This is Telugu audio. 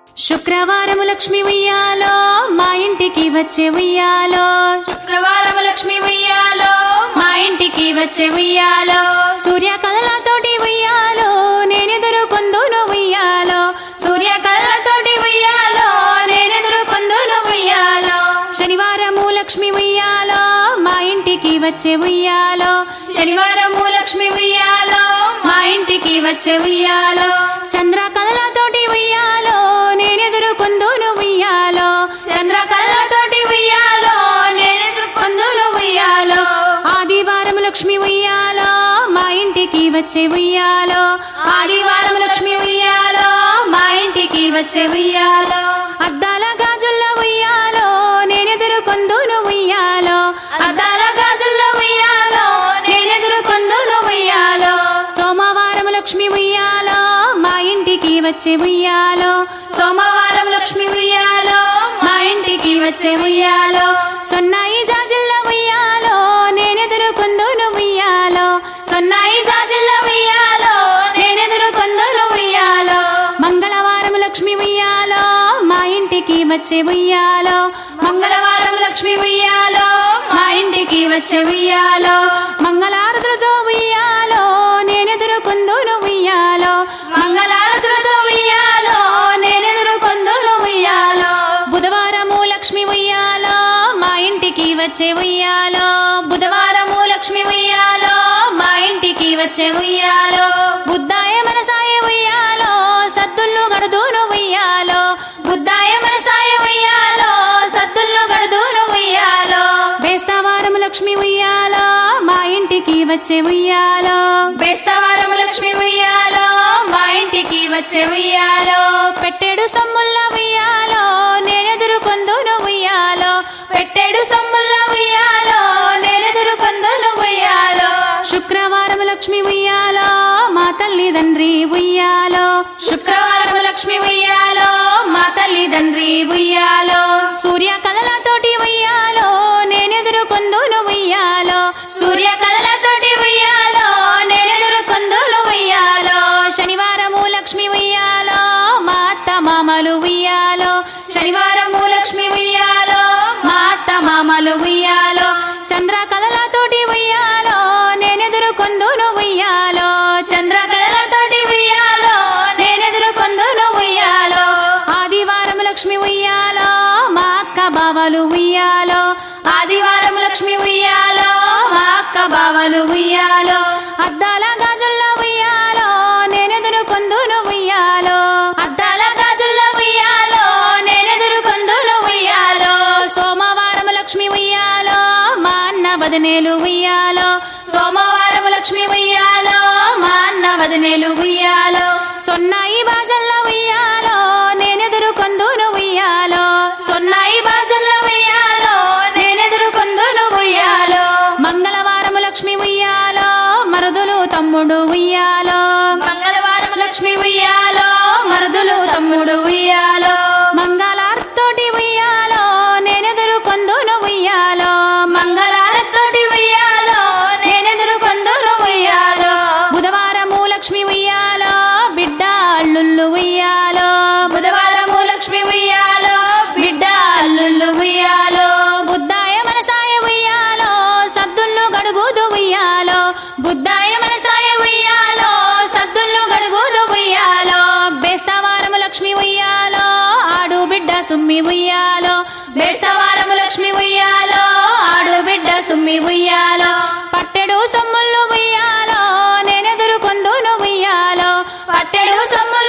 శుక్రవారము లక్ష్మి ఉయ్యాలో మా ఇంటికి వచ్చే ఉయ్యాలో శుక్రవారం లక్ష్మి ఉయ్యాలో మా ఇంటికి వచ్చే ఉయ్యాలో సూర్య కథలతోటి ఉయ్యాలో నేనెదురు కొందును ఉయ్యాలో సూర్య కళ్ళతోటి ఉయ్యాలో నేనెదురు కొందును ఉయ్యాలో శనివారము లక్ష్మి ఉయ్యాలో మా ఇంటికి వచ్చే ఉయ్యాలో శనివారము లక్ష్మి ఉయ్యాలో మా ఇంటికి వచ్చే ఉయ్యాలో చంద్ర కథలతోటి ఉయ్యాలో నేనెదురు కొందును ఉయ్యాలో చంద్ర కళ్ళతోటి ఉయ్యాలో నేనెదురు కొందును ఉయ్యాలో ఆదివారం లక్ష్మి ఉయ్యాలో మా ఇంటికి వచ్చే ఉయ్యాలో ఆదివారం లక్ష్మి ఉయ్యాలో మా ఇంటికి వచ్చే ఉయ్యాలో అద్దాల గాజుల్ల ఉయ్యాలో నేనెదురు కొందును ఉయ్యాలో అద్దాల గాజుల్లో ఉయ్యాలో నేనెదురు కొందును ఉయ్యాలో సోమవారం లక్ష్మి ఉయ్యాలో మా ఇంటికి వచ్చే ఉయ్యాలో సోమవారం లక్ష్మి ఉయ్యాలో మా ఇంటికి వచ్చే ఉయ్యాలో సొన్నాయి జాజిల్ల ఉయ్యాలో నేనెదురు కొందును ఉయ్యాలో సొన్నాయి జాజిల్ల ఉయ్యాలో నేనెదురు కొందును ఉయ్యాలో మంగళవారం లక్ష్మి ఉయ్యాలో మా ఇంటికి వచ్చే ఉయ్యాలో మంగళవారం లక్ష్మి ఉయ్యాలో మా ఇంటికి వచ్చే ఉయ్యాలో మంగళారతులతో ఉయ్యాలో నేనెదురు కొందును ఉయ్యాలో మంగళారతులతో ఉయ్యాలో నేనెదురు కొందును ఉయ్యాలో బుధవారము లక్ష్మి ఉయ్యాలో మా ఇంటికి వచ్చే ఉయ్యాలో బుధవారము లక్ష్మి ఉయ్యాలో మా ఇంటికి వచ్చే ఉయ్యాలో బుద్ధాయ మనసాయ ఉయ్యాలో సద్దుళ్ళు గడుదును ఉయ్యాలో బుద్ధాయ మనసాయ ఉయ్యాలో సద్దుల్లో గడుదును ఉయ్యాలో బేస్తవారం లక్ష్మి ఉయ్యాలో మా ఇంటికి వచ్చే ఉయ్యాలో బేస్తవారం లక్ష్మి ఉయ్యాలో మా ఇంటికి వచ్చే ఉయ్యాలో పెట్టెడు సమ్ముల్ల ఉయ్యాలో నేనెదురు కొందును ఉయ్యాలో పెట్టెడు సమ్ముల్ల ఉయ్యాలో నేనెదురు కొందును ఉయ్యాలో శుక్రవారం లక్ష్మి ఉయ్యాలో మా తల్లిదండ్రి ఉయ్యాలో శుక్రవారం లక్ష్మి ఉయ్యాలో మా తల్లిదండ్రి ఉయ్యాలో సూర్య కథలతోటి ఉయ్యాలో నేనెదురు కొందును ఉయ్యాలో సూర్య కళలతోటి ఉయ్యాలో నేనెదురు కొందులు ఉయ్యాలో శనివారము లక్ష్మి ఉయ్యాలో మా అత్త మామలు ఉయ్యాలో శనివారము లక్ష్మి ఉయ్యాలో మా అత్త మామలు ఉయ్యాలో చంద్ర కథలతోటి ఉయ్యాలో నేనెదురు కొందును ఉయ్యాలో చంద్ర కళలతోటి ఉయ్యాలో నేనెదురు కొందును ఉయ్యాలో ఆదివారం లక్ష్మి ఉయ్యాలో మా అక్క బావలు ఉయ్యాలో ఆదివారం లక్ష్మి ఉయ్యాలో మా అక్క బావలు ఉయ్యాలో అద్దాల గాజుల్ల ఉయ్యాలో నేనెదురు కొందును ఉయ్యాలో అద్దాల గాజుల్లో ఉయ్యాలో నేనెదురు కొందులు ఉయ్యాలో సోమవారం లక్ష్మి ఉయ్యాలో మా అన్న వదనేలు ఉయ్యాలో సోమవారం లక్ష్మి ఉయ్యాలో మా అన్న వదినేలు ఉయ్యాలో సొన్నాయి బాజల్ల ఉయ్యాలో నేనెదురు కొందును ఉయ్యాలో సొన్నాయి బాజల్ల ఉయ్యాలో నేనెదురు కొందును ఉయ్యాలో మంగళవారం లక్ష్మి ఉయ్యాలో మరుదులు తమ్ముడు ఉయ్యాలో మంగళవారం లక్ష్మి ఉయ్యాలో మరుదులు తమ్ముడు ఉయ్యాలో మంగళార్తోటి ఉయ్యాలో నేనెదురు కొందును ఉయ్యాలో మంగళారతోటి ఉయ్యాలో నేనెదురు కొందును ఉయ్యాలో బుధవారము లక్ష్మి ఉయ్యాలో బిడ్డ అల్లుళ్ళు ఉయ్యాలో బుధవారము లక్ష్మి ఉయ్యాలో బిడ్డ అల్లుళ్ళు ఉయ్యాలో బుద్ధాయ మనసాయ ఉయ్యాలో సద్దుళ్ళు గడుగుదు ఉయ్యాలో బుద్ధాయ మనసాయ ఉయ్యాలో సద్దుళ్ళు గడుగుదు ఉయ్యాలో బేస్తవారము లక్ష్మి ఉయ్యాలో ఆడు బిడ్డ సుమ్మి ఉయ్యాలో బేస్తవారము లక్ష్మి ఉయ్యాలో ఆడు బిడ్డ సుమ్మి ఉయ్యాలో పట్టెడు సొమ్ముళ్ళు ఉయ్యాలో నేనెదురు కొందును ఉయ్యాలో పట్టెడు సొమ్ము